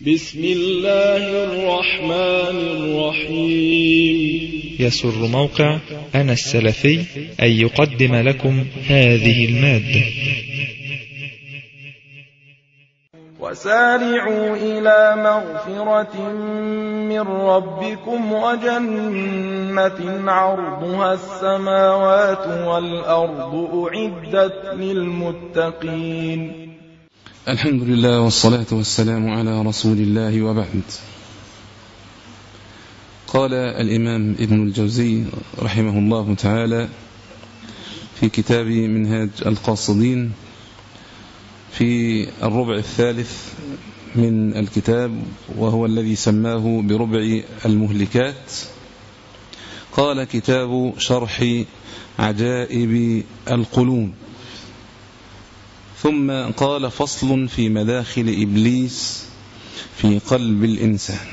بسم الله الرحمن الرحيم يسر موقع أنا السلفي أن يقدم لكم هذه المادة وسارعوا إلى مغفرة من ربكم وجنة عرضها السماوات والأرض أعدت للمتقين الحمد لله والصلاة والسلام على رسول الله وبعد قال الإمام ابن الجوزي رحمه الله تعالى في كتاب منهاج القاصدين في الربع الثالث من الكتاب وهو الذي سماه بربع المهلكات قال كتاب شرح عجائب القلوب ثم قال فصل في مداخل إبليس في قلب الإنسان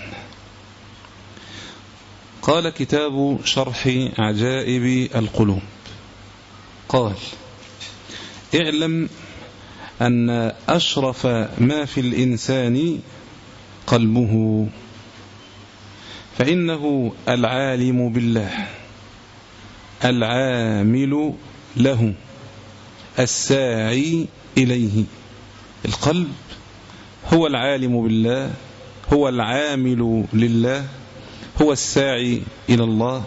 قال كتاب شرح عجائب القلوب قال اعلم أن أشرف ما في الإنسان قلبه فإنه العالم بالله العامل له الساعي إليه القلب هو العالم بالله هو العامل لله هو الساعي إلى الله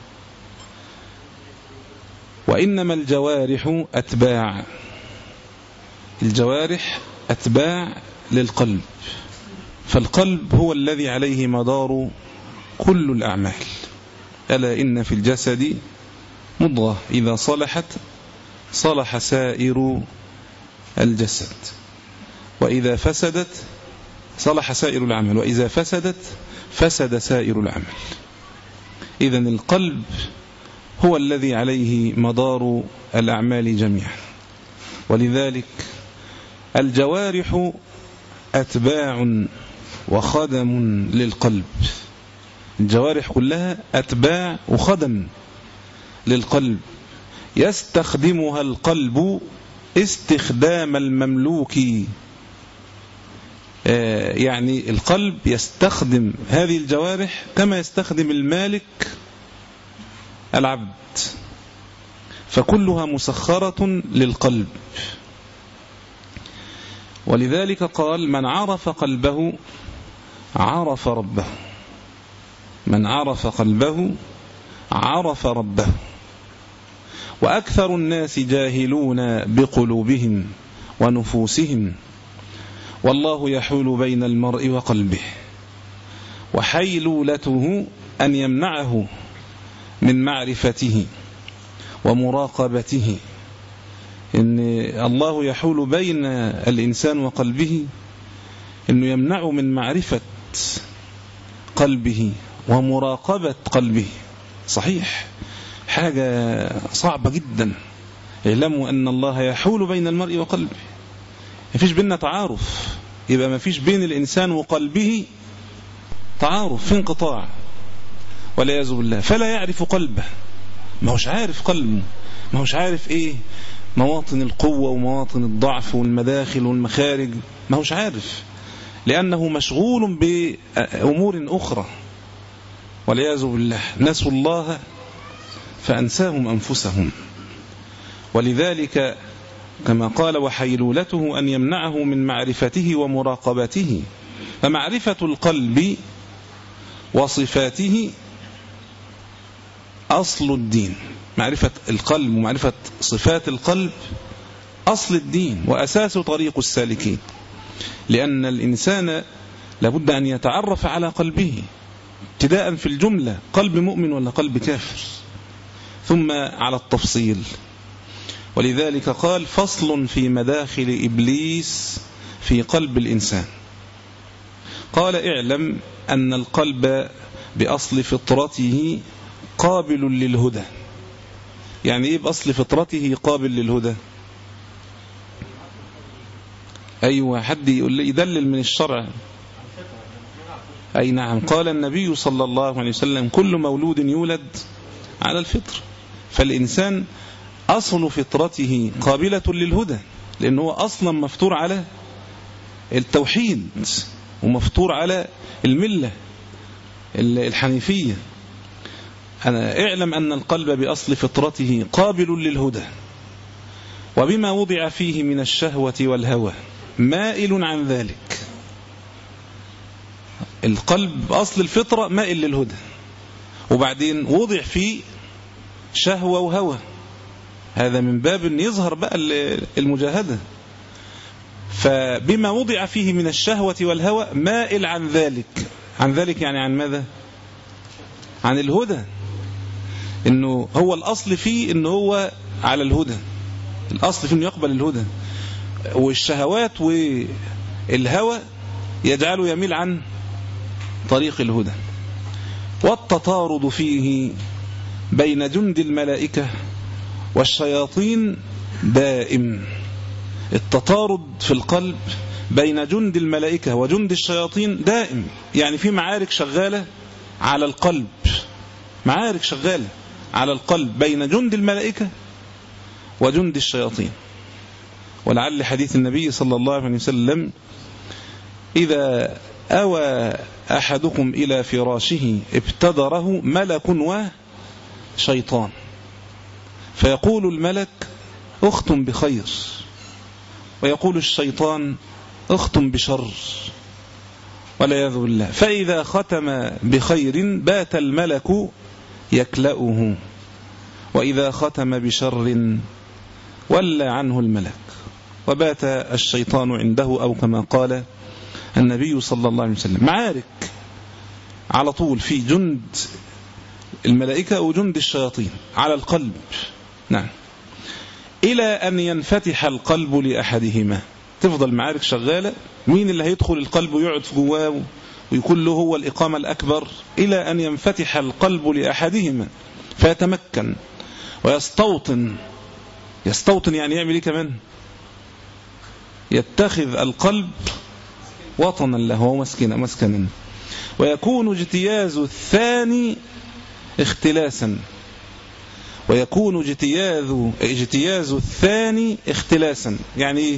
وإنما الجوارح أتباع الجوارح أتباع للقلب فالقلب هو الذي عليه مدار كل الأعمال ألا إن في الجسد مضغة إذا صلحت صلح سائر الجسد وإذا فسدت صلح سائر العمل وإذا فسدت فسد سائر العمل إذا القلب هو الذي عليه مدار الأعمال جميعا ولذلك الجوارح أتباع وخدم للقلب الجوارح كلها أتباع وخدم للقلب يستخدمها القلب استخدام المملوك يعني القلب يستخدم هذه الجوارح كما يستخدم المالك العبد فكلها مسخرة للقلب ولذلك قال من عرف قلبه عرف ربه من عرف قلبه عرف ربه وأكثر الناس جاهلون بقلوبهم ونفوسهم والله يحول بين المرء وقلبه وحيلولته أن يمنعه من معرفته ومراقبته إن الله يحول بين الإنسان وقلبه إنه يمنعه من معرفة قلبه ومراقبة قلبه صحيح حاجة صعبة جدا اعلموا أن الله يحول بين المرء وقلبه ما فيش بيننا تعارف يبقى ما فيش بين الإنسان وقلبه تعارف في انقطاع والعياذ بالله فلا يعرف قلبه ما هوش عارف قلبه ما هوش عارف ايه مواطن القوة ومواطن الضعف والمداخل والمخارج ما هوش عارف لأنه مشغول بأمور أخرى والعياذ بالله نسوا الله فأنساهم أنفسهم ولذلك كما قال وحيلولته أن يمنعه من معرفته ومراقبته فمعرفة القلب وصفاته أصل الدين معرفة القلب ومعرفة صفات القلب أصل الدين وأساس طريق السالكين لأن الإنسان لابد أن يتعرف على قلبه ابتداء في الجملة قلب مؤمن ولا قلب كافر ثم على التفصيل ولذلك قال فصل في مداخل إبليس في قلب الإنسان قال اعلم أن القلب بأصل فطرته قابل للهدى يعني ايه بأصل فطرته قابل للهدى أيوة حد يقول لي يدلل من الشرع أي نعم قال النبي صلى الله عليه وسلم كل مولود يولد على الفطر فالإنسان أصل فطرته قابلة للهدى لأنه هو أصلا مفتور على التوحيد ومفطور على الملة الحنيفية أنا اعلم أن القلب بأصل فطرته قابل للهدى وبما وضع فيه من الشهوة والهوى مائل عن ذلك القلب بأصل الفطرة مائل للهدى وبعدين وضع فيه شهوة وهوى هذا من باب أن يظهر بقى المجاهدة فبما وضع فيه من الشهوة والهوى مائل عن ذلك عن ذلك يعني عن ماذا عن الهدى انه هو الاصل فيه انه هو على الهدى الاصل فيه انه يقبل الهدى والشهوات والهوى يجعله يميل عن طريق الهدى والتطارد فيه بين جند الملائكة والشياطين دائم التطارد في القلب بين جند الملائكة وجند الشياطين دائم يعني في معارك شغالة على القلب معارك شغالة على القلب بين جند الملائكة وجند الشياطين ولعل حديث النبي صلى الله عليه وسلم إذا أوى أحدكم إلى فراشه ابتدره ملك وشيطان فيقول الملك اختم بخير ويقول الشيطان اختم بشر والعياذ بالله فإذا ختم بخير بات الملك يكلأه وإذا ختم بشر ولى عنه الملك وبات الشيطان عنده أو كما قال النبي صلى الله عليه وسلم معارك على طول في جند الملائكة وجند الشياطين على القلب نعم إلى أن ينفتح القلب لأحدهما تفضل معارك شغالة مين اللي هيدخل القلب ويقعد في جواه ويكون له هو الإقامة الأكبر إلى أن ينفتح القلب لأحدهما فيتمكن ويستوطن يستوطن يعني يعمل إيه كمان يتخذ القلب وطنا له ومسكنا مسكنا ويكون اجتياز الثاني اختلاسا ويكون اجتياز اجتياز الثاني اختلاسا يعني ايه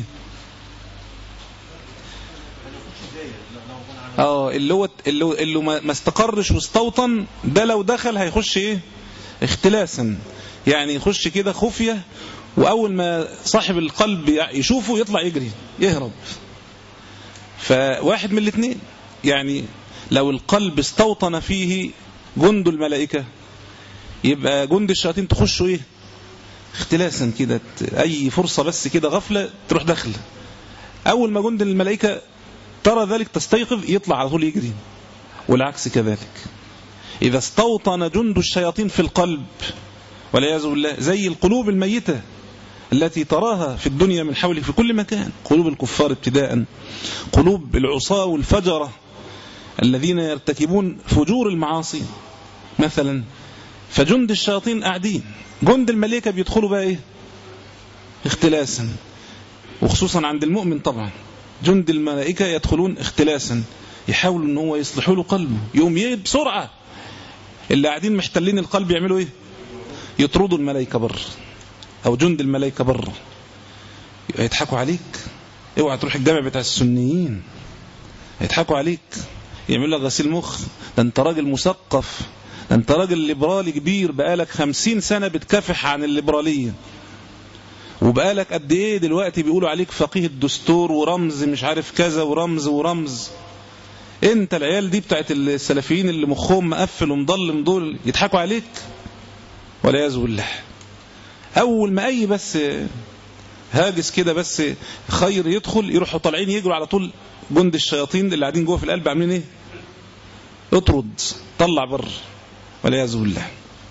اه اللي هو اللي, هو اللي ما استقرش واستوطن ده لو دخل هيخش ايه اختلاسا يعني يخش كده خفيه واول ما صاحب القلب يشوفه يطلع يجري يهرب فواحد من الاثنين يعني لو القلب استوطن فيه جند الملائكه يبقى جند الشياطين تخشوا ايه اختلاسا كده اي فرصه بس كده غفله تروح داخله اول ما جند الملائكه ترى ذلك تستيقظ يطلع على طول يجري والعكس كذلك إذا استوطن جند الشياطين في القلب والعياذ بالله زي القلوب الميتة التي تراها في الدنيا من حولك في كل مكان قلوب الكفار ابتداء قلوب العصاة والفجرة الذين يرتكبون فجور المعاصي مثلا فجند الشياطين قاعدين جند الملائكة بيدخلوا بقى ايه اختلاسا وخصوصا عند المؤمن طبعا جند الملائكة يدخلون اختلاسا يحاولوا ان هو يصلحوا له قلبه يوم يه بسرعة اللي قاعدين محتلين القلب يعملوا ايه يطردوا الملائكة بر او جند الملائكة بر يضحكوا عليك اوعى تروح الجامع بتاع السنيين يضحكوا عليك يعملوا لك غسيل مخ ده انت راجل مثقف ده انت راجل ليبرالي كبير بقالك خمسين سنة بتكافح عن الليبرالية وبقالك قد ايه دلوقتي بيقولوا عليك فقيه الدستور ورمز مش عارف كذا ورمز ورمز انت العيال دي بتاعت السلفيين اللي مخهم مقفل ومضلم دول يضحكوا عليك والعياذ بالله اول ما اي بس هاجس كده بس خير يدخل يروحوا طالعين يجروا على طول جند الشياطين اللي قاعدين جوه في القلب عاملين ايه اطرد طلع بر والعياذ بالله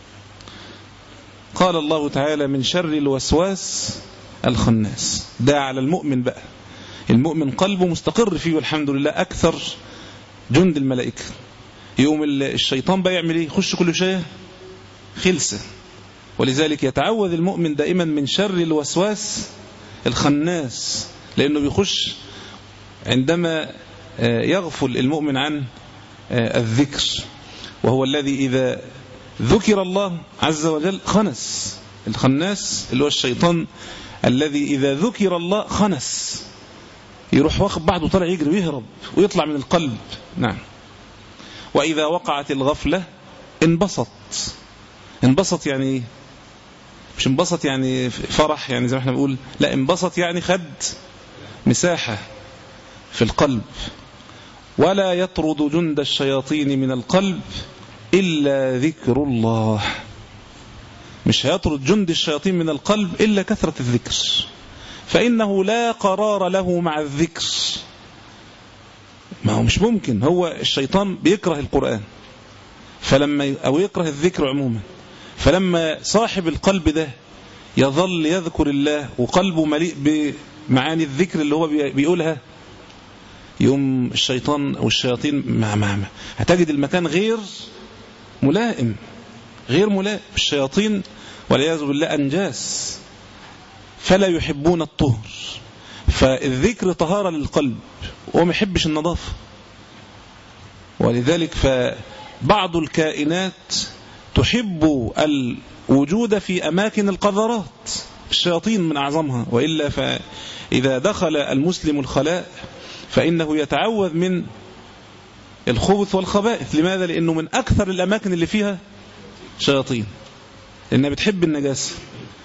قال الله تعالى من شر الوسواس الخناس ده على المؤمن بقى المؤمن قلبه مستقر فيه والحمد لله أكثر جند الملائكة يوم الشيطان بقى يعمل ايه يخش كل شيء خلسة ولذلك يتعوذ المؤمن دائما من شر الوسواس الخناس لأنه بيخش عندما يغفل المؤمن عن الذكر وهو الذي إذا ذكر الله عز وجل خنس الخناس اللي هو الشيطان الذي إذا ذكر الله خنس يروح واخد بعضه طالع يجري ويهرب ويطلع من القلب نعم وإذا وقعت الغفلة انبسط انبسط يعني ايه مش انبسط يعني فرح يعني زي ما احنا بنقول لا انبسط يعني خد مساحة في القلب ولا يطرد جند الشياطين من القلب إلا ذكر الله مش هيطرد جند الشياطين من القلب إلا كثرة الذكر فإنه لا قرار له مع الذكر ما هو مش ممكن هو الشيطان بيكره القرآن فلما أو يكره الذكر عموما فلما صاحب القلب ده يظل يذكر الله وقلبه مليء بمعاني الذكر اللي هو بيقولها يوم الشيطان أو الشياطين مع مع مع هتجد المكان غير ملائم غير ملائم الشياطين والعياذ بالله أنجاس فلا يحبون الطهر فالذكر طهارة للقلب وما يحبش النظافة ولذلك فبعض الكائنات تحب الوجود في أماكن القذرات الشياطين من أعظمها وإلا فإذا دخل المسلم الخلاء فإنه يتعوذ من الخبث والخبائث لماذا؟ لأنه من أكثر الأماكن اللي فيها شياطين لأنها بتحب النجاسة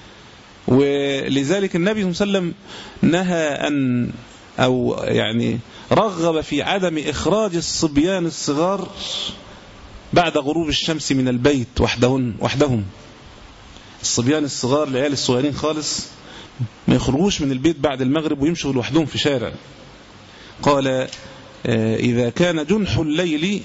ولذلك النبي صلى الله عليه وسلم نهى أن أو يعني رغب في عدم إخراج الصبيان الصغار بعد غروب الشمس من البيت وحدهن وحدهم الصبيان الصغار العيال الصغيرين خالص ما يخرجوش من البيت بعد المغرب ويمشوا لوحدهم في شارع قال إذا كان جنح الليل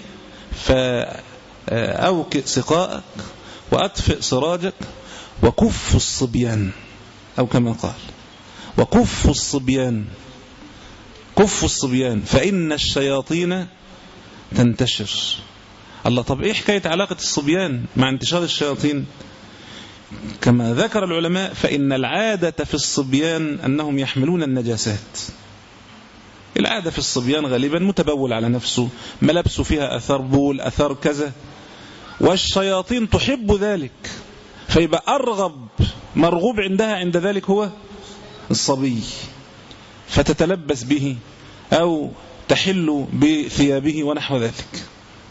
فأوكئ سقاءك وأطفئ سراجك وكف الصبيان أو كما قال وكف الصبيان كف الصبيان فإن الشياطين تنتشر الله طب إيه حكاية علاقة الصبيان مع انتشار الشياطين كما ذكر العلماء فإن العادة في الصبيان أنهم يحملون النجاسات العادة في الصبيان غالبا متبول على نفسه ملابسه فيها أثر بول أثر كذا والشياطين تحب ذلك فيبقى أرغب مرغوب عندها عند ذلك هو الصبي فتتلبس به أو تحل بثيابه ونحو ذلك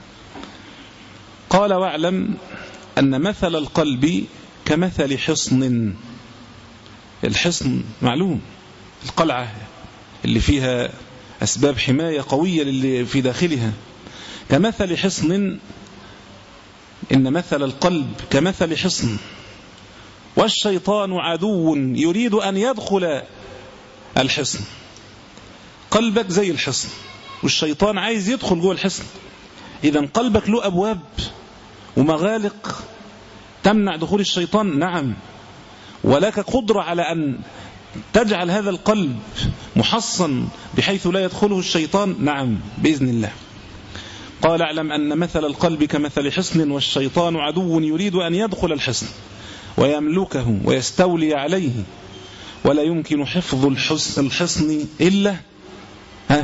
قال واعلم أن مثل القلب كمثل حصن الحصن معلوم القلعة اللي فيها أسباب حماية قوية للي في داخلها كمثل حصن إن مثل القلب كمثل حصن والشيطان عدو يريد أن يدخل الحصن قلبك زي الحصن والشيطان عايز يدخل جوه الحصن إذا قلبك له أبواب ومغالق تمنع دخول الشيطان نعم ولك قدرة على أن تجعل هذا القلب محصن بحيث لا يدخله الشيطان نعم بإذن الله قال اعلم أن مثل القلب كمثل حصن والشيطان عدو يريد أن يدخل الحصن ويملكه ويستولي عليه ولا يمكن حفظ الحصن, الحصن إلا ها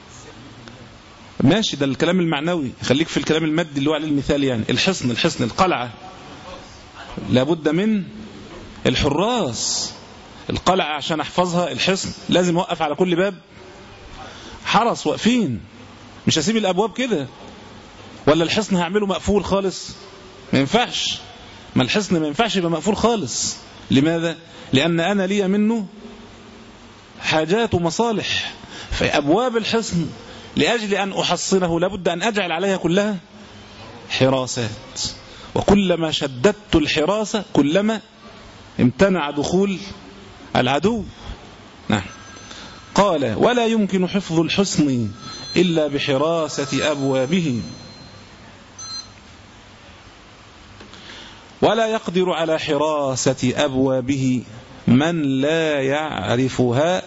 ماشي ده الكلام المعنوي خليك في الكلام المادي اللي هو عليه المثال يعني الحصن الحصن القلعة لابد من الحراس القلعة عشان احفظها الحصن لازم اوقف على كل باب حرس واقفين مش هسيب الابواب كده ولا الحصن هعمله مقفول خالص ما ينفعش ما الحصن ما ينفعش يبقى مقفول خالص لماذا لان انا لي منه حاجات ومصالح فابواب الحصن لاجل ان احصنه لابد ان اجعل عليها كلها حراسات وكلما شددت الحراسه كلما امتنع دخول العدو نعم قال ولا يمكن حفظ الحسن إلا بحراسة أبوابه ولا يقدر على حراسة أبوابه من لا يعرفها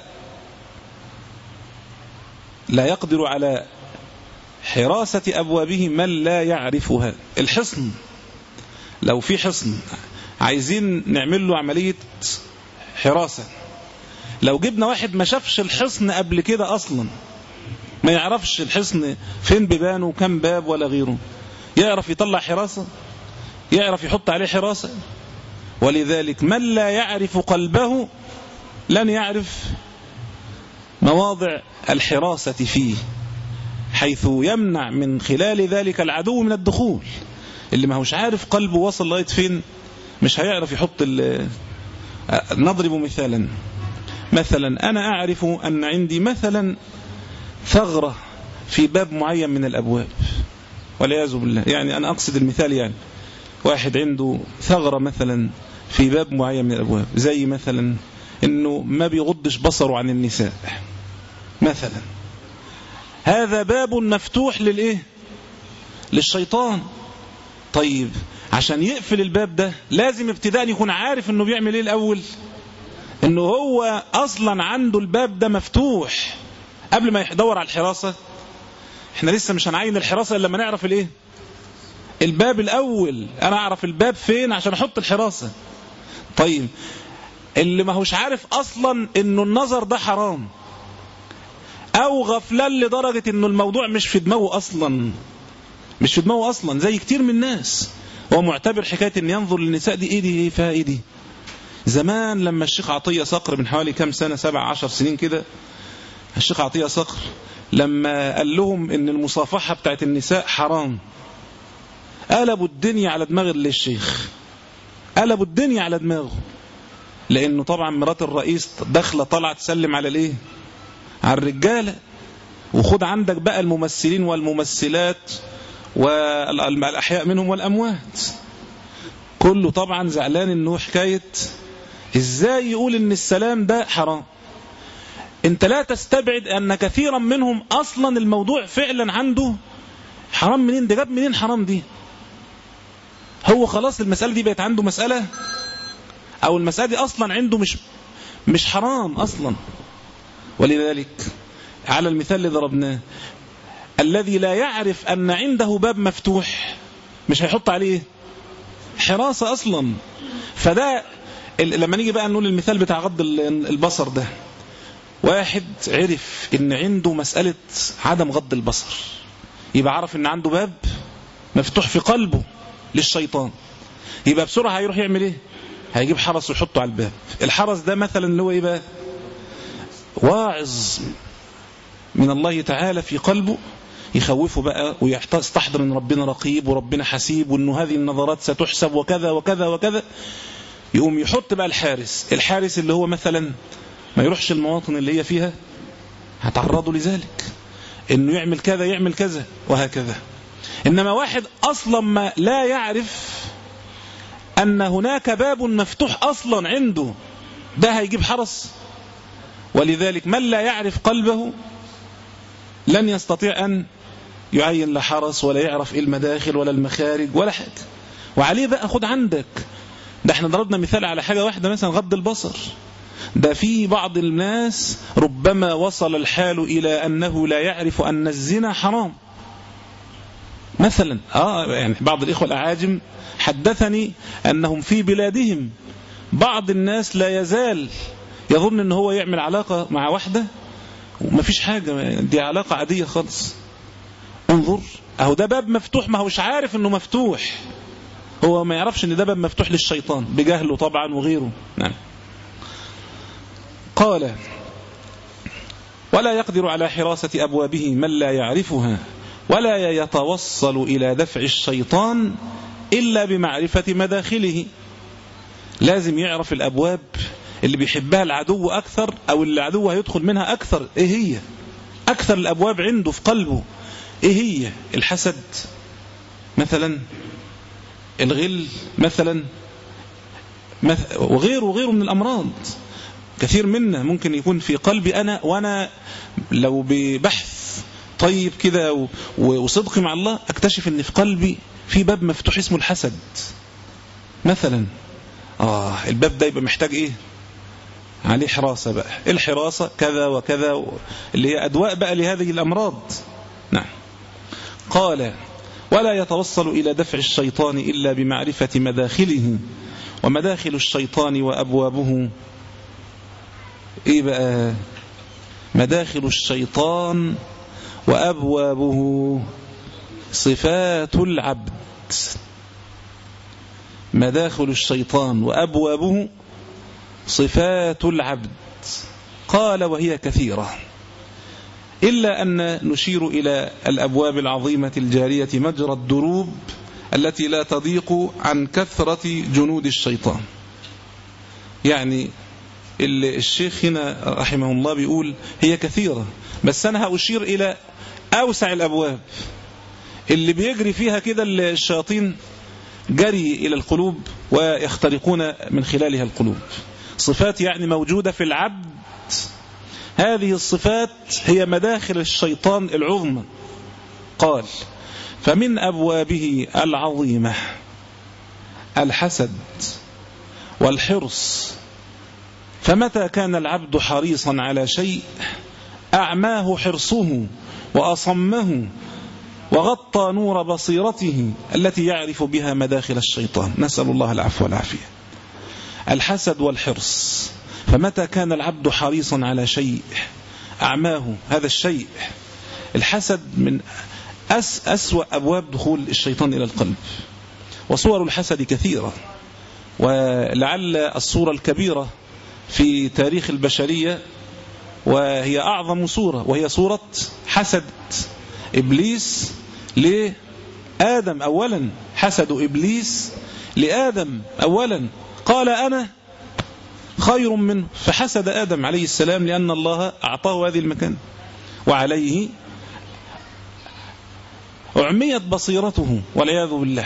لا يقدر على حراسة أبوابه من لا يعرفها الحصن لو في حصن عايزين نعمل له عملية حراسة لو جبنا واحد ما شافش الحصن قبل كده أصلا ما يعرفش الحصن فين بيبانه وكم باب ولا غيره يعرف يطلع حراسة يعرف يحط عليه حراسة ولذلك من لا يعرف قلبه لن يعرف مواضع الحراسة فيه حيث يمنع من خلال ذلك العدو من الدخول اللي ما هوش عارف قلبه وصل لغاية فين مش هيعرف يحط نضرب مثالا مثلا أنا أعرف أن عندي مثلا ثغرة في باب معين من الأبواب والعياذ بالله يعني أنا أقصد المثال يعني واحد عنده ثغرة مثلا في باب معين من الأبواب زي مثلا أنه ما بيغضش بصره عن النساء مثلا هذا باب مفتوح للإيه للشيطان طيب عشان يقفل الباب ده لازم ابتداء يكون عارف انه بيعمل ايه الاول انه هو اصلا عنده الباب ده مفتوح قبل ما يدور على الحراسة احنا لسه مش هنعين الحراسة الا لما نعرف الايه الباب الاول انا اعرف الباب فين عشان احط الحراسة طيب اللي ما هوش عارف اصلا انه النظر ده حرام او غفلان لدرجة انه الموضوع مش في دماغه اصلا مش في دماغه اصلا زي كتير من الناس هو معتبر حكاية ان ينظر للنساء دي ايه دي ايه فيها ايه دي زمان لما الشيخ عطية صقر من حوالي كام سنة سبع عشر سنين كده الشيخ عطية صقر لما قال لهم ان المصافحة بتاعت النساء حرام قلبوا الدنيا على دماغ الشيخ قلبوا الدنيا على دماغه لانه طبعا مرات الرئيس داخله طالعه تسلم على الايه على الرجاله وخد عندك بقى الممثلين والممثلات والأحياء منهم والأموات كله طبعا زعلان انه حكاية ازاي يقول ان السلام ده حرام انت لا تستبعد ان كثيرا منهم اصلا الموضوع فعلا عنده حرام منين ده جاب منين حرام دي هو خلاص المسألة دي بقت عنده مسألة او المسألة دي اصلا عنده مش مش حرام اصلا ولذلك على المثال اللي ضربناه الذي لا يعرف أن عنده باب مفتوح مش هيحط عليه حراسة أصلا فده لما نيجي بقى نقول المثال بتاع غض البصر ده واحد عرف ان عنده مسألة عدم غض البصر يبقى عرف ان عنده باب مفتوح في قلبه للشيطان يبقى بسرعة هيروح يعمل ايه هيجيب حرس ويحطه على الباب الحرس ده مثلا اللي هو ايه بقى واعظ من الله تعالى في قلبه يخوفه بقى ويستحضر ان ربنا رقيب وربنا حسيب وانه هذه النظرات ستحسب وكذا وكذا وكذا يقوم يحط بقى الحارس الحارس اللي هو مثلا ما يروحش المواطن اللي هي فيها هتعرضه لذلك انه يعمل كذا يعمل كذا وهكذا انما واحد اصلا ما لا يعرف ان هناك باب مفتوح اصلا عنده ده هيجيب حرس ولذلك من لا يعرف قلبه لن يستطيع أن يعين لا حرس ولا يعرف إيه المداخل ولا المخارج ولا حاجة وعليه بقى خد عندك ده احنا ضربنا مثال على حاجة واحدة مثلا غض البصر ده في بعض الناس ربما وصل الحال إلى أنه لا يعرف أن الزنا حرام مثلا آه يعني بعض الإخوة الأعاجم حدثني أنهم في بلادهم بعض الناس لا يزال يظن أنه هو يعمل علاقة مع واحدة وما فيش حاجة دي علاقة عادية خالص انظر اهو ده باب مفتوح ما هوش عارف انه مفتوح هو ما يعرفش ان ده باب مفتوح للشيطان بجهله طبعا وغيره نعم قال ولا يقدر على حراسة أبوابه من لا يعرفها ولا يتوصل إلى دفع الشيطان إلا بمعرفة مداخله لازم يعرف الأبواب اللي بيحبها العدو أكثر أو اللي العدو هيدخل منها أكثر إيه هي أكثر الأبواب عنده في قلبه إيه هي الحسد مثلا الغل مثلا وغيره وغيره من الأمراض كثير منا ممكن يكون في قلبي أنا وأنا لو ببحث طيب كده وصدقي مع الله اكتشف ان في قلبي في باب مفتوح اسمه الحسد مثلا آه الباب ده يبقى محتاج ايه عليه حراسة بقى الحراسة كذا وكذا اللي هي أدواء بقى لهذه الأمراض نعم قال ولا يتوصل إلى دفع الشيطان إلا بمعرفة مداخله ومداخل الشيطان وأبوابه إيه بقى مداخل الشيطان وأبوابه صفات العبد مداخل الشيطان وأبوابه صفات العبد قال وهي كثيرة إلا أن نشير إلى الأبواب العظيمة الجارية مجرى الدروب التي لا تضيق عن كثرة جنود الشيطان يعني الشيخ هنا رحمه الله بيقول هي كثيرة بس أنا هأشير إلى أوسع الأبواب اللي بيجري فيها كده الشياطين جري إلى القلوب ويخترقون من خلالها القلوب صفات يعني موجودة في العبد هذه الصفات هي مداخل الشيطان العظمى قال فمن أبوابه العظيمة الحسد والحرص فمتى كان العبد حريصا على شيء أعماه حرصه وأصمه وغطى نور بصيرته التي يعرف بها مداخل الشيطان نسأل الله العفو والعافية الحسد والحرص فمتى كان العبد حريصا على شيء أعماه هذا الشيء الحسد من أس أسوأ أبواب دخول الشيطان إلى القلب وصور الحسد كثيرة ولعل الصورة الكبيرة في تاريخ البشرية وهي أعظم صورة وهي صورة حسد إبليس لآدم أولا حسد إبليس لآدم أولا قال أنا خير منه فحسد آدم عليه السلام لأن الله أعطاه هذه المكان وعليه أعميت بصيرته والعياذ بالله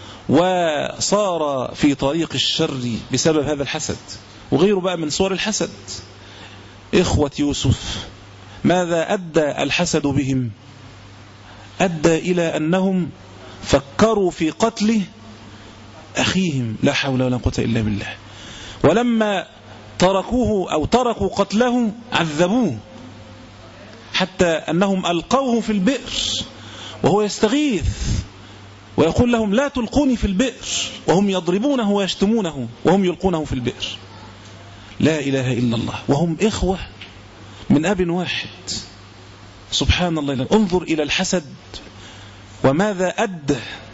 وصار في طريق الشر بسبب هذا الحسد وغيره بقى من صور الحسد إخوة يوسف ماذا أدى الحسد بهم أدى إلى أنهم فكروا في قتله أخيهم لا حول ولا قوة إلا بالله ولما تركوه أو تركوا قتله عذبوه حتى أنهم ألقوه في البئر وهو يستغيث ويقول لهم لا تلقوني في البئر وهم يضربونه ويشتمونه وهم يلقونه في البئر لا إله إلا الله وهم إخوة من أب واحد سبحان الله انظر إلى الحسد وماذا أدى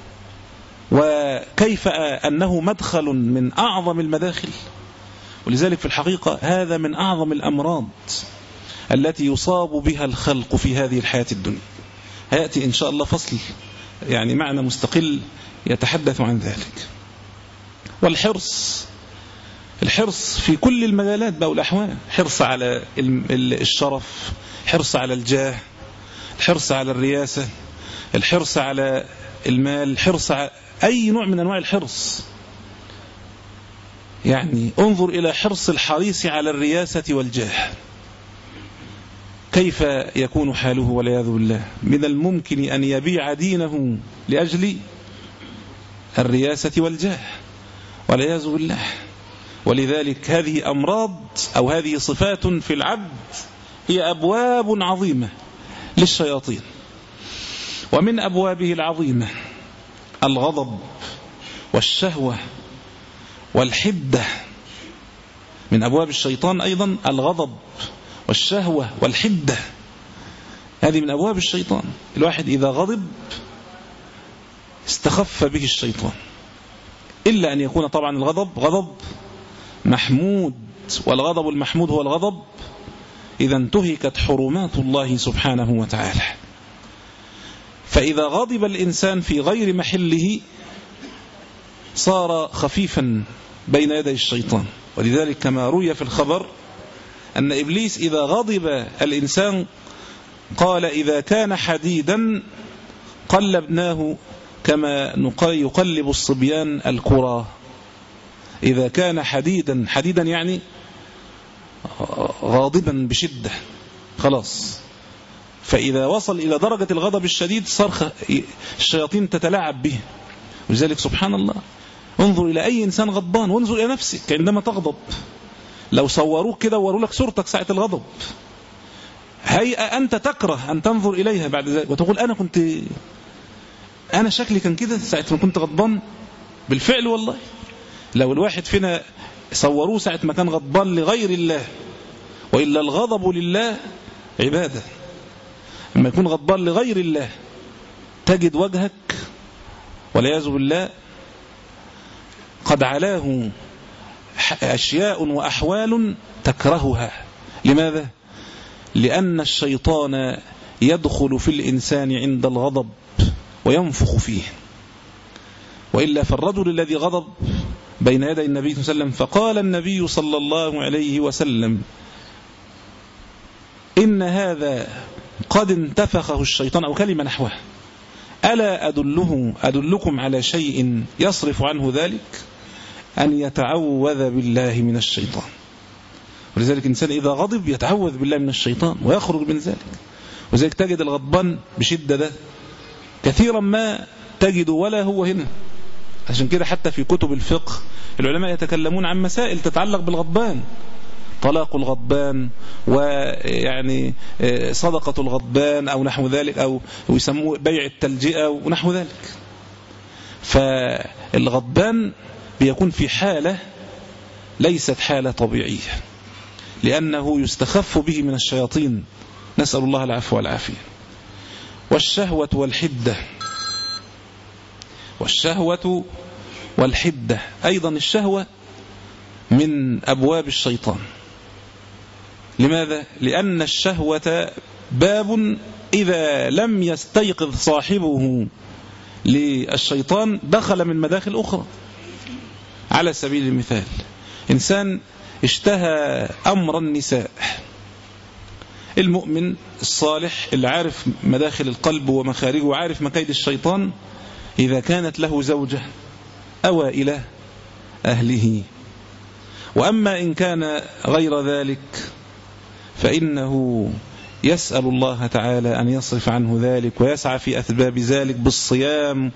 وكيف أنه مدخل من أعظم المداخل ولذلك في الحقيقة هذا من أعظم الأمراض التي يصاب بها الخلق في هذه الحياة الدنيا هيأتي إن شاء الله فصل يعني معنى مستقل يتحدث عن ذلك والحرص الحرص في كل المجالات بقى والأحوال حرص على الشرف حرص على الجاه الحرص على الرياسة الحرص على المال الحرص على أي نوع من أنواع الحرص يعني انظر إلى حرص الحريص على الرياسة والجاه كيف يكون حاله والعياذ بالله من الممكن أن يبيع دينه لأجل الرياسة والجاه والعياذ بالله ولذلك هذه أمراض أو هذه صفات في العبد هي أبواب عظيمة للشياطين ومن أبوابه العظيمة الغضب والشهوة والحدة من أبواب الشيطان أيضا الغضب والشهوة والحدة هذه من أبواب الشيطان الواحد إذا غضب استخف به الشيطان إلا أن يكون طبعا الغضب غضب محمود والغضب المحمود هو الغضب إذا انتهكت حرمات الله سبحانه وتعالى فإذا غضب الإنسان في غير محله صار خفيفا بين يدي الشيطان ولذلك كما روي في الخبر أن إبليس إذا غضب الإنسان قال إذا كان حديدا قلبناه كما يقلب الصبيان الكرة إذا كان حديدا حديدا يعني غاضبا بشدة خلاص فإذا وصل إلى درجة الغضب الشديد صار الشياطين تتلاعب به ولذلك سبحان الله انظر إلى أي إنسان غضبان وانظر إلى نفسك عندما تغضب لو صوروك كده ووروا لك صورتك ساعة الغضب هيئة أنت تكره أن تنظر إليها بعد ذلك وتقول أنا كنت أنا شكلي كان كده ساعة ما كنت غضبان بالفعل والله لو الواحد فينا صوروه ساعة ما كان غضبان لغير الله وإلا الغضب لله عبادة لما يكون غضبان لغير الله تجد وجهك والعياذ بالله قد علاه أشياء وأحوال تكرهها لماذا؟ لأن الشيطان يدخل في الإنسان عند الغضب وينفخ فيه وإلا فالرجل الذي غضب بين يدي النبي صلى الله عليه وسلم فقال النبي صلى الله عليه وسلم إن هذا قد انتفخه الشيطان أو كلمة نحوه ألا أدله أدلكم على شيء يصرف عنه ذلك أن يتعوذ بالله من الشيطان ولذلك الإنسان إذا غضب يتعوذ بالله من الشيطان ويخرج من ذلك وذلك تجد الغضبان بشدة ده كثيرا ما تجد ولا هو هنا عشان كده حتى في كتب الفقه العلماء يتكلمون عن مسائل تتعلق بالغضبان طلاق الغضبان ويعني صدقة الغضبان أو نحو ذلك أو يسموه بيع التلجئة ونحو ذلك فالغضبان بيكون في حالة ليست حالة طبيعية لأنه يستخف به من الشياطين نسأل الله العفو والعافية والشهوة والحدة والشهوة والحدة أيضا الشهوة من أبواب الشيطان لماذا؟ لأن الشهوة باب إذا لم يستيقظ صاحبه للشيطان دخل من مداخل أخرى على سبيل المثال إنسان اشتهى أمر النساء المؤمن الصالح اللي عارف مداخل القلب ومخارجه وعارف مكايد الشيطان إذا كانت له زوجة أوى إلى أهله وأما إن كان غير ذلك فإنه يسأل الله تعالى أن يصرف عنه ذلك ويسعى في أسباب ذلك بالصيام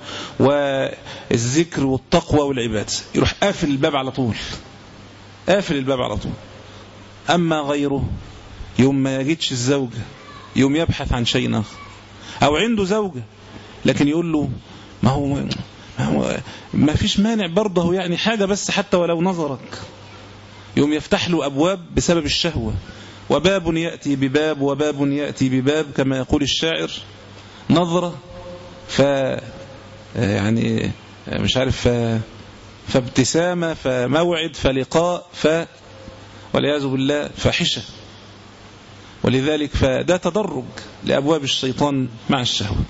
والذكر والتقوى والعبادة يروح قافل الباب على طول قافل الباب على طول أما غيره يوم ما يجدش الزوجة يوم يبحث عن شيء آخر أو عنده زوجة لكن يقول له ما هو ما, هو ما فيش مانع برضه يعني حاجة بس حتى ولو نظرك يوم يفتح له أبواب بسبب الشهوة وباب يأتي بباب وباب يأتي بباب كما يقول الشاعر نظرة ف يعني مش عارف ف فابتسامة فموعد فلقاء ف والعياذ بالله فاحشة ولذلك فده تدرج لأبواب الشيطان مع الشهوة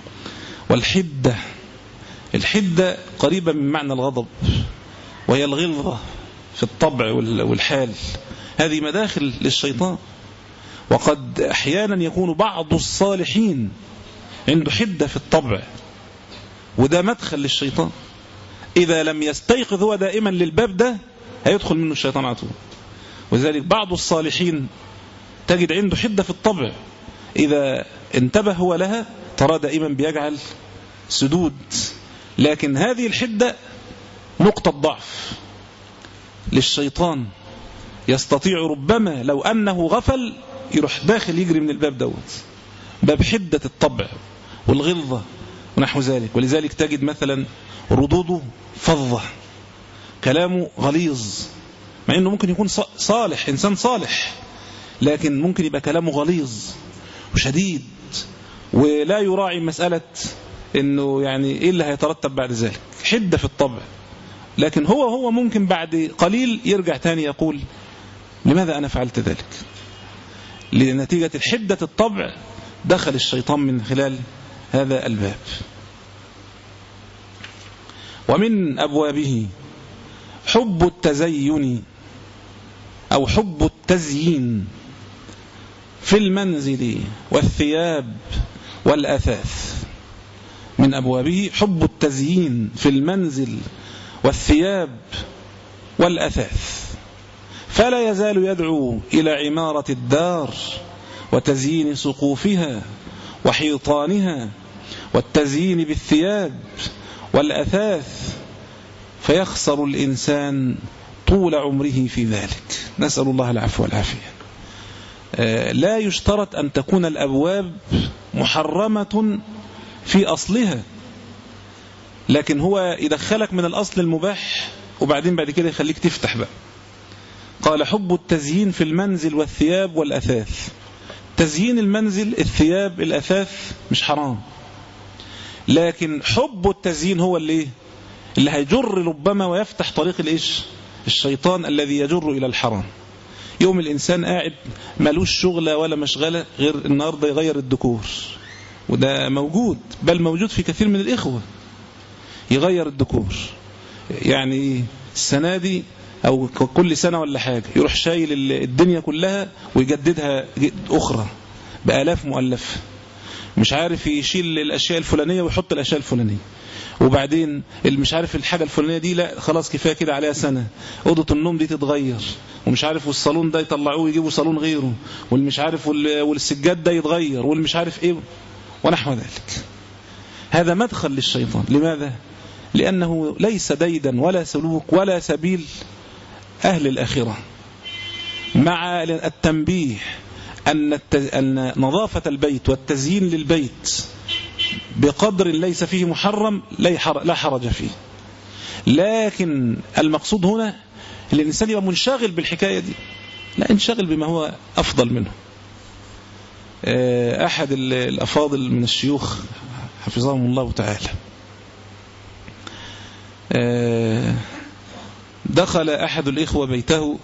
والحدة الحدة قريبة من معنى الغضب وهي الغلظة في الطبع والحال هذه مداخل للشيطان وقد أحيانا يكون بعض الصالحين عنده حدة في الطبع وده مدخل للشيطان إذا لم يستيقظ هو دائما للباب ده هيدخل منه الشيطان على طول وذلك بعض الصالحين تجد عنده حدة في الطبع إذا انتبه هو لها ترى دائما بيجعل سدود لكن هذه الحدة نقطة ضعف للشيطان يستطيع ربما لو أنه غفل يروح داخل يجري من الباب دوت باب حدة الطبع والغلظة ونحو ذلك ولذلك تجد مثلا ردوده فظة كلامه غليظ مع انه ممكن يكون صالح انسان صالح لكن ممكن يبقى كلامه غليظ وشديد ولا يراعي مسألة انه يعني ايه اللي هيترتب بعد ذلك حدة في الطبع لكن هو هو ممكن بعد قليل يرجع تاني يقول لماذا أنا فعلت ذلك لنتيجة حدة الطبع دخل الشيطان من خلال هذا الباب ومن أبوابه حب التزين أو حب التزيين في المنزل والثياب والأثاث من أبوابه حب التزيين في المنزل والثياب والأثاث فلا يزال يدعو إلى عمارة الدار وتزيين سقوفها وحيطانها والتزيين بالثياب والأثاث فيخسر الإنسان طول عمره في ذلك نسأل الله العفو والعافية لا يشترط أن تكون الأبواب محرمة في أصلها لكن هو يدخلك من الأصل المباح وبعدين بعد كده يخليك تفتح بقى قال حب التزيين في المنزل والثياب والأثاث تزيين المنزل الثياب الأثاث مش حرام لكن حب التزيين هو اللي اللي هيجر ربما ويفتح طريق الإيش الشيطان الذي يجر إلى الحرام يوم الإنسان قاعد ملوش شغلة ولا مشغلة غير النهاردة يغير الديكور وده موجود بل موجود في كثير من الإخوة يغير الديكور يعني السنة دي أو كل سنة ولا حاجة يروح شايل الدنيا كلها ويجددها أخرى بآلاف مؤلفة مش عارف يشيل الأشياء الفلانية ويحط الأشياء الفلانية وبعدين اللي مش عارف الحاجة الفلانية دي لا خلاص كفاية كده عليها سنة أوضة النوم دي تتغير ومش عارف والصالون ده يطلعوه ويجيبوا صالون غيره واللي مش عارف والسجاد ده يتغير واللي مش عارف ايه ونحو ذلك هذا مدخل للشيطان لماذا؟ لأنه ليس ديدا ولا سلوك ولا سبيل أهل الآخرة مع التنبيه أن, أن نظافة البيت والتزيين للبيت بقدر ليس فيه محرم لا حرج فيه لكن المقصود هنا الإنسان يبقى منشغل بالحكاية دي لا انشغل بما هو أفضل منه أحد الأفاضل من الشيوخ حفظهم الله تعالى دخل أحد الإخوة بيته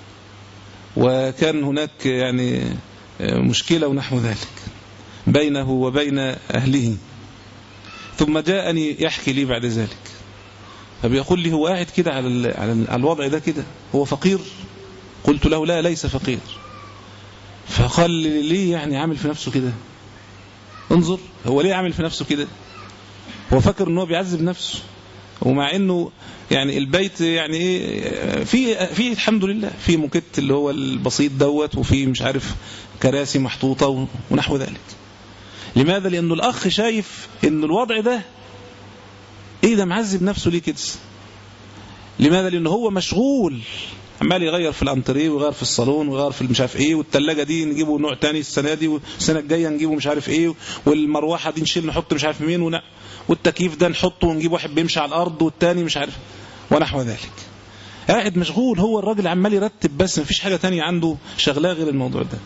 وكان هناك يعني مشكلة ونحو ذلك بينه وبين أهله ثم جاءني يحكي لي بعد ذلك فبيقول لي هو قاعد كده على على الوضع ده كده هو فقير قلت له لا ليس فقير فقال لي ليه يعني عامل في نفسه كده انظر هو ليه عامل في نفسه كده هو فاكر ان هو بيعذب نفسه ومع انه يعني البيت يعني ايه في في الحمد لله في موكيت اللي هو البسيط دوت وفي مش عارف كراسي محطوطه ونحو ذلك لماذا لانه الاخ شايف ان الوضع ده ايه ده معذب نفسه ليه كده لماذا لانه هو مشغول عمال يغير في الانتريه ويغير في الصالون ويغير في مش عارف ايه والثلاجه دي نجيبه نوع تاني السنه دي والسنه الجايه نجيبه مش عارف ايه والمروحه دي نشيل نحط مش عارف مين ونق والتكييف ده نحطه ونجيب واحد بيمشي على الارض والتاني مش عارف ونحو ذلك قاعد مشغول هو الراجل عمال يرتب بس مفيش حاجه تانية عنده شغلاه غير الموضوع ده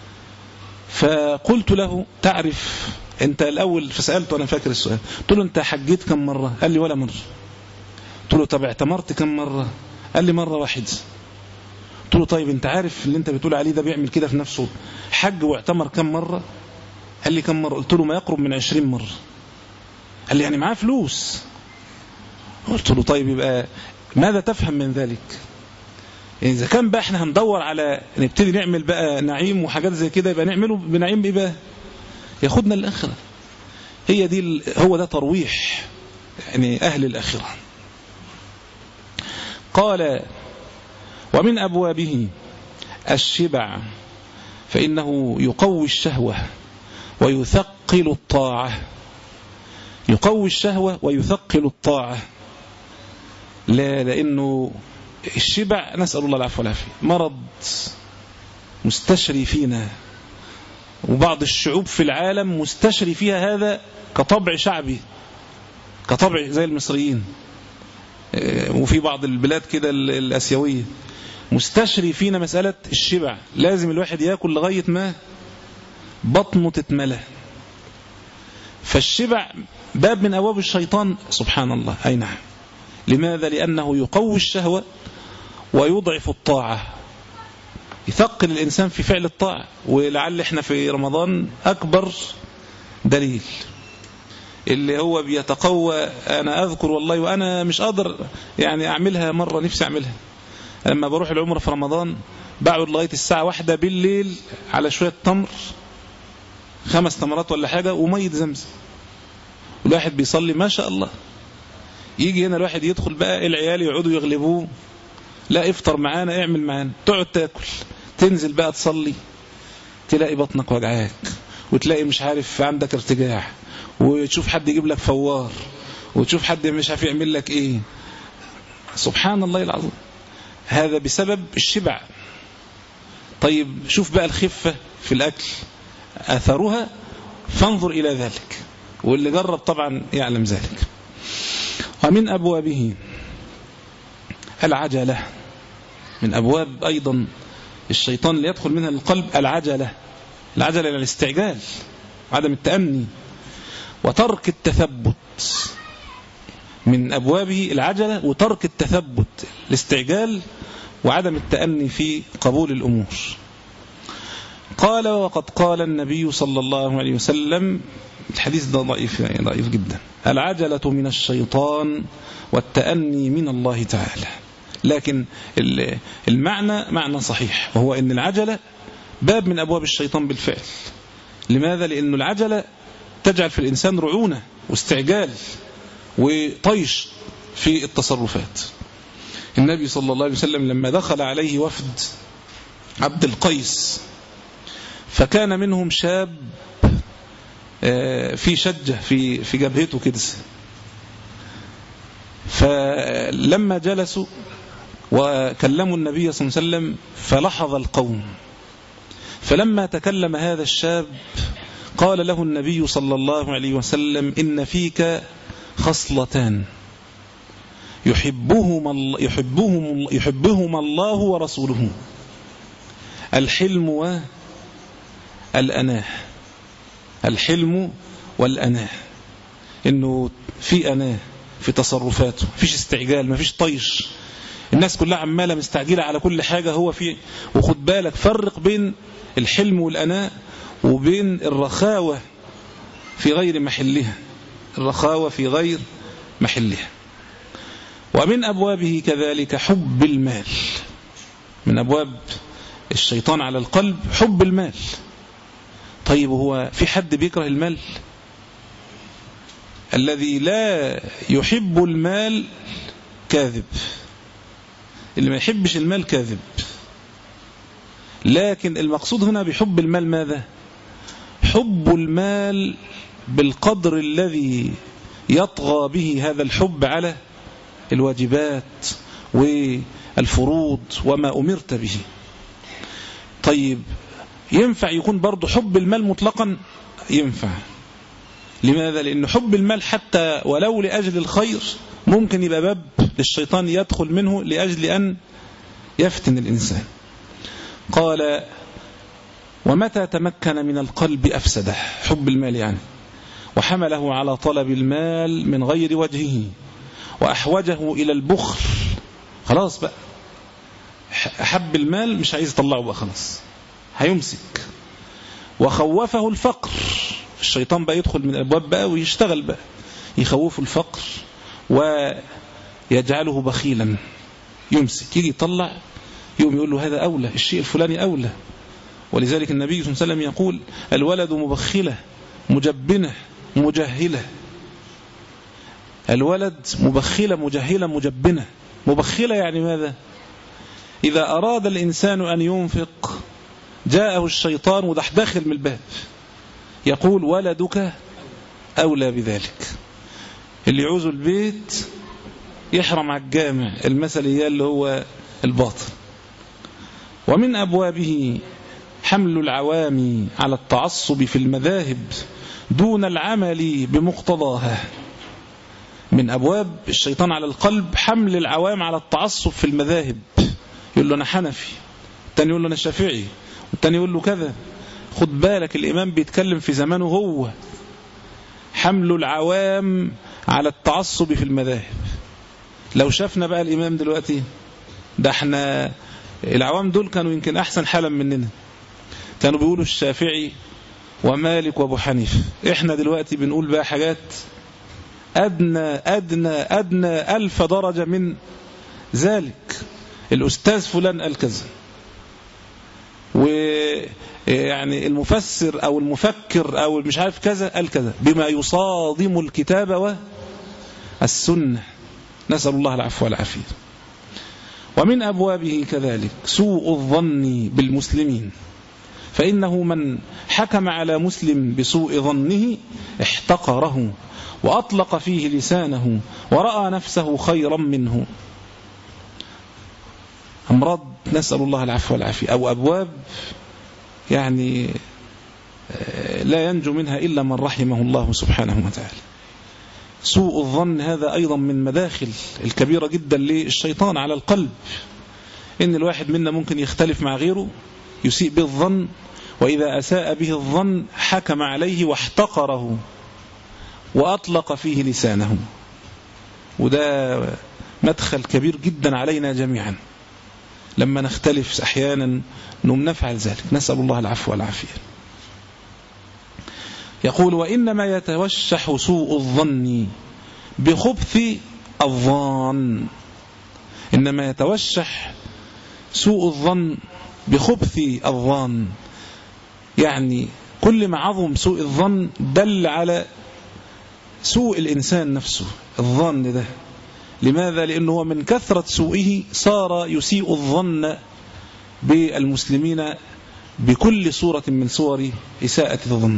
فقلت له تعرف انت الاول فسالته انا فاكر السؤال قلت له انت حجيت كم مره قال لي ولا مره قلت له طب اعتمرت كم مره قال لي مره واحده قلت له طيب انت عارف اللي انت بتقول عليه ده بيعمل كده في نفسه حج واعتمر كم مرة قال لي كم مرة قلت له ما يقرب من عشرين مرة قال لي يعني معاه فلوس قلت له طيب يبقى ماذا تفهم من ذلك إذا كان بقى احنا هندور على نبتدي نعمل بقى نعيم وحاجات زي كده يبقى نعمله بنعيم ايه بقى ياخدنا للآخرة هي دي هو ده ترويح يعني أهل الآخرة قال ومن أبوابه الشبع فإنه يقوي الشهوة ويثقل الطاعة يقوي الشهوة ويثقل الطاعة لا لأنه الشبع نسأل الله العفو والعافية مرض مستشري فينا وبعض الشعوب في العالم مستشري فيها هذا كطبع شعبي كطبع زي المصريين وفي بعض البلاد كده الأسيوية مستشري فينا مسألة الشبع لازم الواحد يأكل لغاية ما بطنه تتملى فالشبع باب من أبواب الشيطان سبحان الله أي نعم لماذا لأنه يقوي الشهوة ويضعف الطاعة يثقل الإنسان في فعل الطاعة ولعل احنا في رمضان أكبر دليل اللي هو بيتقوى أنا أذكر والله وأنا مش قادر يعني أعملها مرة نفسي أعملها لما بروح العمرة في رمضان بقعد لغاية الساعة واحدة بالليل على شوية تمر خمس تمرات ولا حاجة ومية زمزم الواحد بيصلي ما شاء الله يجي هنا الواحد يدخل بقى العيال يقعدوا يغلبوه لا افطر معانا اعمل معانا تقعد تاكل تنزل بقى تصلي تلاقي بطنك وجعاك وتلاقي مش عارف عندك ارتجاع وتشوف حد يجيب لك فوار وتشوف حد مش عارف يعمل لك ايه سبحان الله العظيم هذا بسبب الشبع طيب شوف بقى الخفة في الأكل أثرها فانظر إلى ذلك واللي جرب طبعا يعلم ذلك ومن أبوابه العجلة من أبواب أيضا الشيطان اللي يدخل منها القلب العجلة العجلة الاستعجال عدم التأني وترك التثبت من أبوابه العجلة وترك التثبت الاستعجال وعدم التأني في قبول الأمور قال وقد قال النبي صلى الله عليه وسلم الحديث ده ضعيف يعني ضعيف جدا العجلة من الشيطان والتأني من الله تعالى لكن المعنى معنى صحيح وهو أن العجلة باب من أبواب الشيطان بالفعل لماذا؟ لأن العجلة تجعل في الإنسان رعونة واستعجال وطيش في التصرفات النبي صلى الله عليه وسلم لما دخل عليه وفد عبد القيس فكان منهم شاب في شجة في في جبهته كده فلما جلسوا وكلموا النبي صلى الله عليه وسلم فلحظ القوم فلما تكلم هذا الشاب قال له النبي صلى الله عليه وسلم إن فيك خصلتان يحبهما يحبهم يحبهما الله ورسوله الحلم والأناه الحلم والأناه إنه في أناه في تصرفاته فيش استعجال ما فيش طيش الناس كلها عمالة مستعجلة على كل حاجة هو في وخد بالك فرق بين الحلم والأناء وبين الرخاوة في غير محلها الرخاوة في غير محلها ومن أبوابه كذلك حب المال من أبواب الشيطان على القلب حب المال طيب هو في حد بيكره المال الذي لا يحب المال كاذب اللي ما يحبش المال كاذب لكن المقصود هنا بحب المال ماذا حب المال بالقدر الذي يطغى به هذا الحب على الواجبات والفروض وما أمرت به طيب ينفع يكون برضه حب المال مطلقا ينفع لماذا لأن حب المال حتى ولو لأجل الخير ممكن يبقى باب للشيطان يدخل منه لأجل أن يفتن الإنسان قال ومتى تمكن من القلب أفسده حب المال يعني وحمله على طلب المال من غير وجهه وأحوجه إلى البخل خلاص بقى أحب المال مش عايز يطلعه بقى خلاص هيمسك وخوفه الفقر الشيطان بقى يدخل من الأبواب بقى ويشتغل بقى يخوفه الفقر ويجعله بخيلا يمسك يجي يطلع يوم يقول له هذا أولى الشيء الفلاني أولى ولذلك النبي صلى الله عليه وسلم يقول الولد مبخلة مجبنة مجهلة الولد مبخلة مجهلة مجبنة مبخلة يعني ماذا إذا أراد الإنسان أن ينفق جاءه الشيطان ودح داخل من الباب يقول ولدك أولى بذلك اللي يعوز البيت يحرم على الجامع المثل اللي هو الباطل ومن أبوابه حمل العوام على التعصب في المذاهب دون العمل بمقتضاها من أبواب الشيطان على القلب حمل العوام على التعصب في المذاهب يقول له أنا حنفي الثاني يقول له أنا شافعي والثاني يقول له كذا خد بالك الإمام بيتكلم في زمانه هو حمل العوام على التعصب في المذاهب لو شافنا بقى الإمام دلوقتي ده احنا العوام دول كانوا يمكن أحسن حالا مننا كانوا بيقولوا الشافعي ومالك وابو حنيفه احنا دلوقتي بنقول بقى حاجات أدنى أدنى أدنى ألف درجة من ذلك الأستاذ فلان قال كذا ويعني المفسر أو المفكر أو مش عارف كذا قال كذا بما يصادم الكتاب والسنة نسأل الله العفو والعافية ومن أبوابه كذلك سوء الظن بالمسلمين فإنه من حكم على مسلم بسوء ظنه احتقره وأطلق فيه لسانه ورأى نفسه خيرا منه أمراض نسأل الله العفو والعافية أو أبواب يعني لا ينجو منها إلا من رحمه الله سبحانه وتعالى سوء الظن هذا أيضا من مداخل الكبيرة جدا للشيطان على القلب إن الواحد منا ممكن يختلف مع غيره يسيء به الظن وإذا أساء به الظن حكم عليه واحتقره وأطلق فيه لسانه وده مدخل كبير جدا علينا جميعا لما نختلف أحيانا نم نفعل ذلك نسأل الله العفو والعافية يقول وإنما يتوشح سوء الظن بخبث الظان إنما يتوشح سوء الظن بخبث الظان يعني كل ما عظم سوء الظن دل على سوء الإنسان نفسه الظن ده لماذا؟ لأنه من كثرة سوءه صار يسيء الظن بالمسلمين بكل صورة من صور إساءة الظن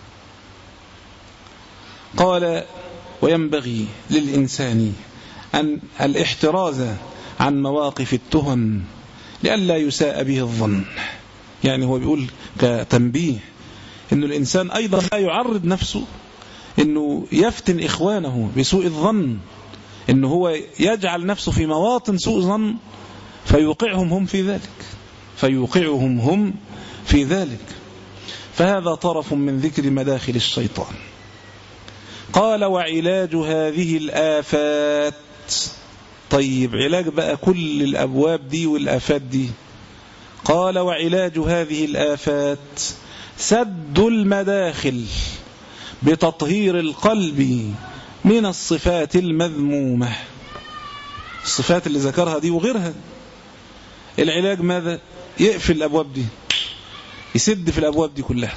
قال وينبغي للإنسان أن الاحتراز عن مواقف التهم لئلا يساء به الظن يعني هو بيقول كتنبيه أن الإنسان أيضا لا يعرض نفسه أنه يفتن إخوانه بسوء الظن أنه هو يجعل نفسه في مواطن سوء ظن فيوقعهم هم في ذلك فيوقعهم هم في ذلك فهذا طرف من ذكر مداخل الشيطان قال وعلاج هذه الآفات طيب علاج بقى كل الأبواب دي والآفات دي قال وعلاج هذه الآفات سد المداخل بتطهير القلب من الصفات المذمومة الصفات اللي ذكرها دي وغيرها العلاج ماذا يقفل الأبواب دي يسد في الأبواب دي كلها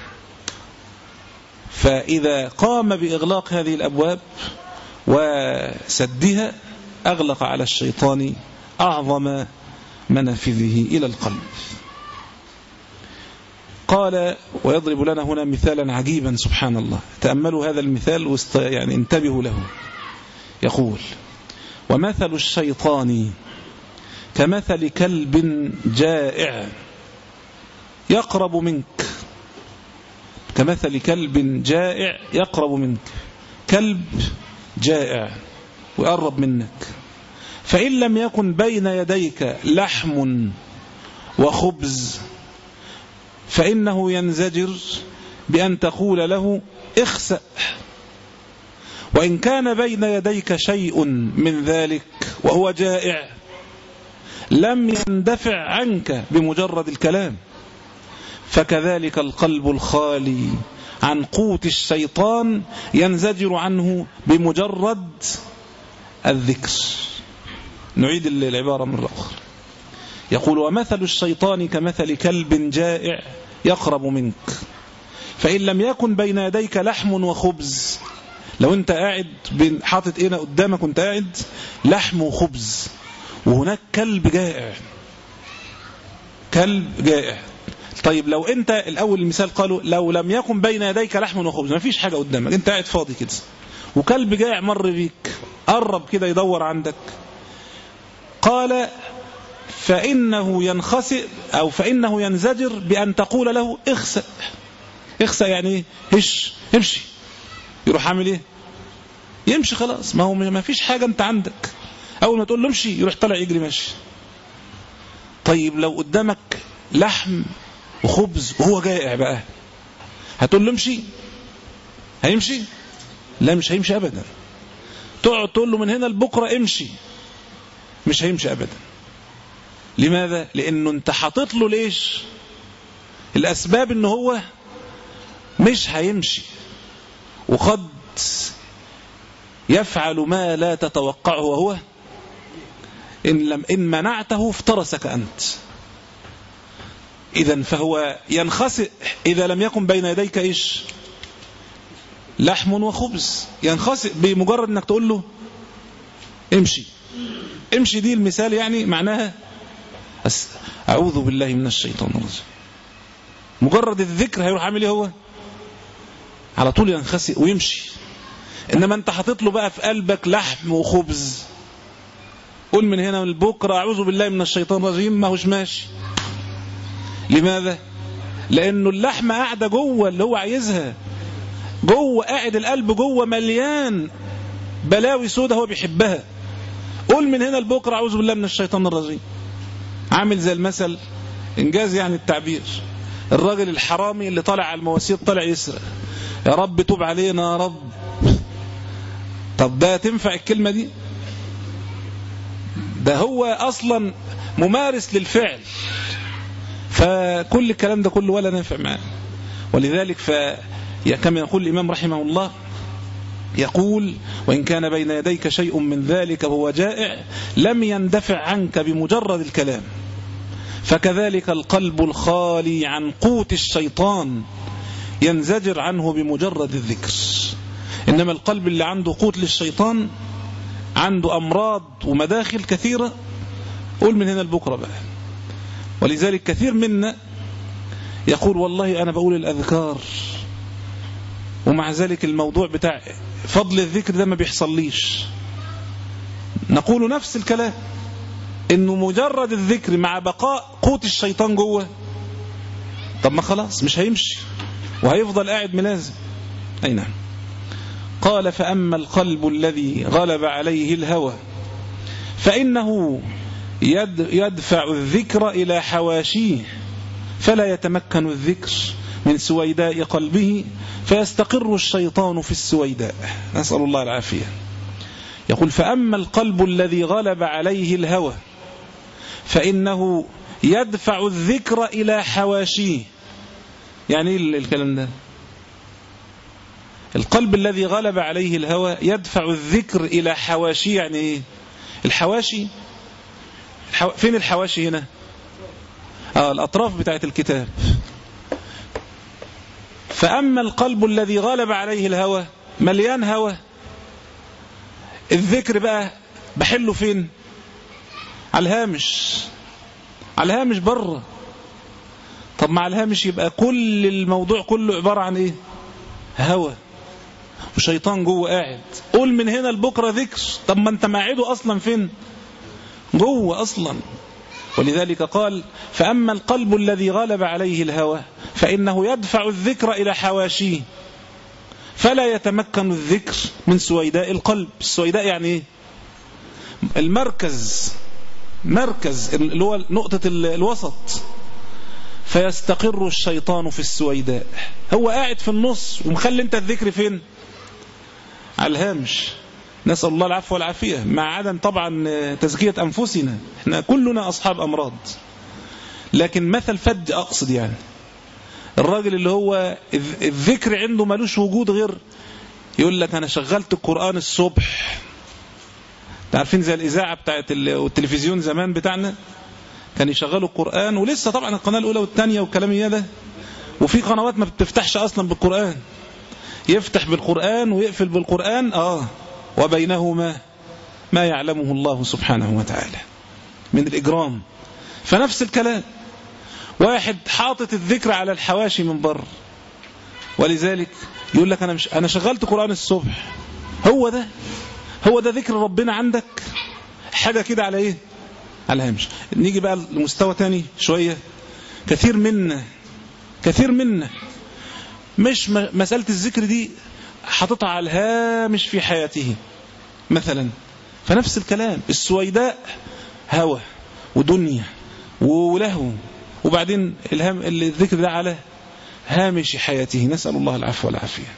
فإذا قام بإغلاق هذه الأبواب وسدها أغلق على الشيطان أعظم منافذه إلى القلب قال ويضرب لنا هنا مثالا عجيبا سبحان الله تأملوا هذا المثال يعني انتبهوا له يقول ومثل الشيطان كمثل كلب جائع يقرب منك كمثل كلب جائع يقرب منك كلب جائع ويقرب منك فإن لم يكن بين يديك لحم وخبز فإنه ينزجر بأن تقول له اخسأ وإن كان بين يديك شيء من ذلك وهو جائع لم يندفع عنك بمجرد الكلام فكذلك القلب الخالي عن قوت الشيطان ينزجر عنه بمجرد الذكر نعيد العبارة مرة أخرى يقول ومثل الشيطان كمثل كلب جائع يقرب منك فإن لم يكن بين يديك لحم وخبز لو انت قاعد حاطط ايه قدامك وانت قاعد لحم وخبز وهناك كلب جائع كلب جائع طيب لو انت الاول المثال قالوا لو لم يكن بين يديك لحم وخبز ما فيش حاجة قدامك انت قاعد فاضي كده وكلب جائع مر بيك قرب كده يدور عندك قال فإنه ينخسئ أو فإنه ينزجر بأن تقول له اخسأ اخسأ يعني ايه هش امشي يروح عامل ايه يمشي خلاص ما هو ما فيش حاجة انت عندك اول ما تقول له امشي يروح طالع يجري ماشي طيب لو قدامك لحم وخبز وهو جائع بقى هتقول له امشي هيمشي لا مش هيمشي ابدا تقعد تقول له من هنا لبكره امشي مش هيمشي ابدا لماذا لانه انت حاطط له ليش الاسباب ان هو مش هيمشي وقد يفعل ما لا تتوقعه وهو إن, لم إن منعته افترسك أنت إذا فهو ينخسئ إذا لم يكن بين يديك إيش لحم وخبز ينخسئ بمجرد أنك تقول له امشي امشي دي المثال يعني معناها أعوذ بالله من الشيطان الرجيم مجرد الذكر هيروح عامل ايه هو على طول ينخسئ ويمشي انما انت حاطط له بقى في قلبك لحم وخبز قول من هنا من بكره اعوذ بالله من الشيطان الرجيم ما هوش ماشي لماذا لانه اللحمه قاعده جوه اللي هو عايزها جوه قاعد القلب جوه مليان بلاوي سودة هو بيحبها قول من هنا لبكره اعوذ بالله من الشيطان الرجيم عامل زي المثل انجاز يعني التعبير الراجل الحرامي اللي طالع على المواسير طالع يسرق يا رب توب علينا يا رب طب ده تنفع الكلمة دي ده هو أصلا ممارس للفعل فكل الكلام ده كله ولا نافع معاه ولذلك ف كما يقول الإمام رحمه الله يقول وإن كان بين يديك شيء من ذلك وهو جائع لم يندفع عنك بمجرد الكلام فكذلك القلب الخالي عن قوت الشيطان ينزجر عنه بمجرد الذكر إنما القلب اللي عنده قوت للشيطان عنده أمراض ومداخل كثيرة قول من هنا لبكرة بقى ولذلك كثير منا يقول والله أنا بقول الأذكار ومع ذلك الموضوع بتاع فضل الذكر ده ما بيحصليش نقول نفس الكلام انه مجرد الذكر مع بقاء قوت الشيطان جوه طب ما خلاص مش هيمشي وهيفضل قاعد ملازم اي نعم قال فأما القلب الذي غلب عليه الهوى فإنه يدفع الذكر إلى حواشيه فلا يتمكن الذكر من سويداء قلبه فيستقر الشيطان في السويداء نسأل الله العافية يقول فأما القلب الذي غلب عليه الهوى فإنه يدفع الذكر إلى حواشيه يعني ايه الكلام ده القلب الذي غلب عليه الهوى يدفع الذكر إلى حواشي يعني ايه الحواشي الحو... فين الحواشي هنا آه الأطراف بتاعت الكتاب فأما القلب الذي غلب عليه الهوى مليان هوى الذكر بقى بحله فين على الهامش على الهامش بره طب مع الهامش يبقى كل الموضوع كله عبارة عن ايه هوى وشيطان جوه قاعد قول من هنا لبكره ذكر طب ما انت ماعده اصلا فين جوه اصلا ولذلك قال فأما القلب الذي غلب عليه الهوى فإنه يدفع الذكر إلى حواشيه فلا يتمكن الذكر من سويداء القلب السويداء يعني ايه المركز مركز اللي هو نقطة الوسط فيستقر الشيطان في السويداء هو قاعد في النص ومخلي انت الذكر فين على الهامش نسأل الله العفو والعافية مع عدم طبعا تزكية أنفسنا احنا كلنا أصحاب أمراض لكن مثل فج أقصد يعني الراجل اللي هو الذكر عنده ملوش وجود غير يقول لك أنا شغلت القرآن الصبح عارفين زي الإذاعة بتاعت التلفزيون زمان بتاعنا كان يشغلوا القرآن ولسه طبعا القناة الأولى والثانية والكلام ده وفي قنوات ما بتفتحش أصلا بالقرآن يفتح بالقرآن ويقفل بالقرآن آه وبينهما ما يعلمه الله سبحانه وتعالى من الإجرام فنفس الكلام واحد حاطط الذكر على الحواشي من بره ولذلك يقول لك أنا, مش أنا شغلت قرآن الصبح هو ده هو ده ذكر ربنا عندك حاجة كده على ايه على هامش نيجي بقى لمستوى تاني شوية كثير منا كثير منا مش مسألة الذكر دي حاططها على الهامش في حياته مثلا فنفس الكلام السويداء هوى ودنيا ولهو وبعدين الهام الذكر ده على هامش حياته نسأل الله العفو والعافية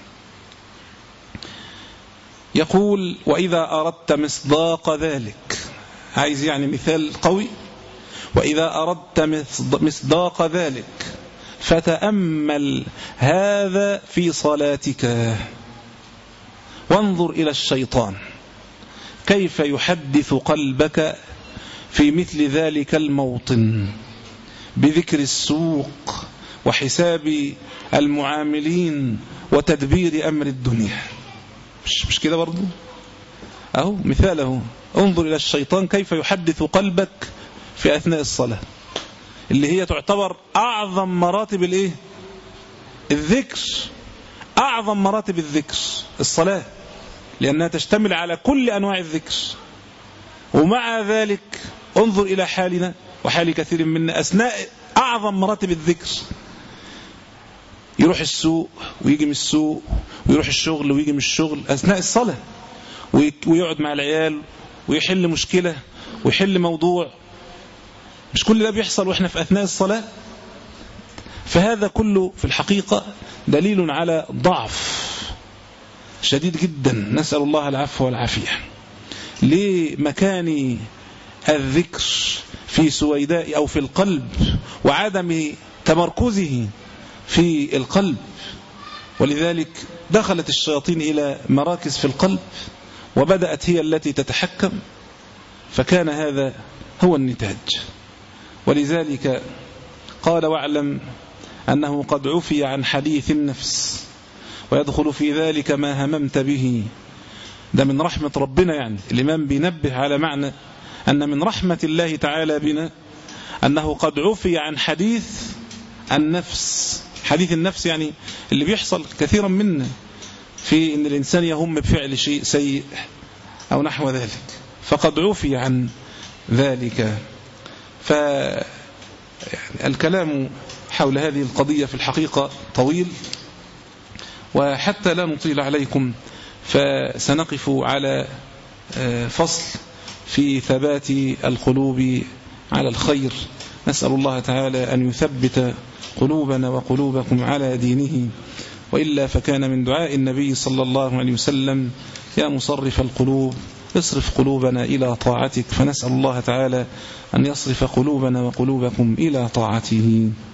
يقول وإذا أردت مصداق ذلك عايز يعني مثال قوي وإذا أردت مصداق ذلك فتأمل هذا في صلاتك وانظر إلى الشيطان كيف يحدث قلبك في مثل ذلك الموطن بذكر السوق وحساب المعاملين وتدبير أمر الدنيا مش, مش كده برضو أهو مثاله انظر إلى الشيطان كيف يحدث قلبك في أثناء الصلاة اللي هي تعتبر أعظم مراتب الإيه؟ الذكر أعظم مراتب الذكر الصلاة لأنها تشتمل على كل أنواع الذكر ومع ذلك انظر إلى حالنا وحال كثير منا أثناء أعظم مراتب الذكر يروح السوق ويجي من السوق ويروح الشغل ويجي من الشغل أثناء الصلاة ويقعد مع العيال ويحل مشكلة ويحل موضوع مش كل ده بيحصل وإحنا في أثناء الصلاة فهذا كله في الحقيقة دليل على ضعف شديد جدا نسأل الله العفو والعافية لمكان الذكر في سويداء أو في القلب وعدم تمركزه في القلب ولذلك دخلت الشياطين إلى مراكز في القلب وبدأت هي التي تتحكم فكان هذا هو النتاج ولذلك قال واعلم أنه قد عفي عن حديث النفس ويدخل في ذلك ما هممت به ده من رحمة ربنا يعني الإمام بينبه على معنى أن من رحمة الله تعالى بنا أنه قد عفي عن حديث النفس حديث النفس يعني اللي بيحصل كثيرا منا في أن الإنسان يهم بفعل شيء سيء أو نحو ذلك فقد عفي عن ذلك ف يعني الكلام حول هذه القضية في الحقيقة طويل وحتى لا نطيل عليكم فسنقف على فصل في ثبات القلوب على الخير نسأل الله تعالى أن يثبت قلوبنا وقلوبكم على دينه وإلا فكان من دعاء النبي صلى الله عليه وسلم يا مصرف القلوب اصرف قلوبنا إلى طاعتك فنسأل الله تعالى أن يصرف قلوبنا وقلوبكم إلى طاعته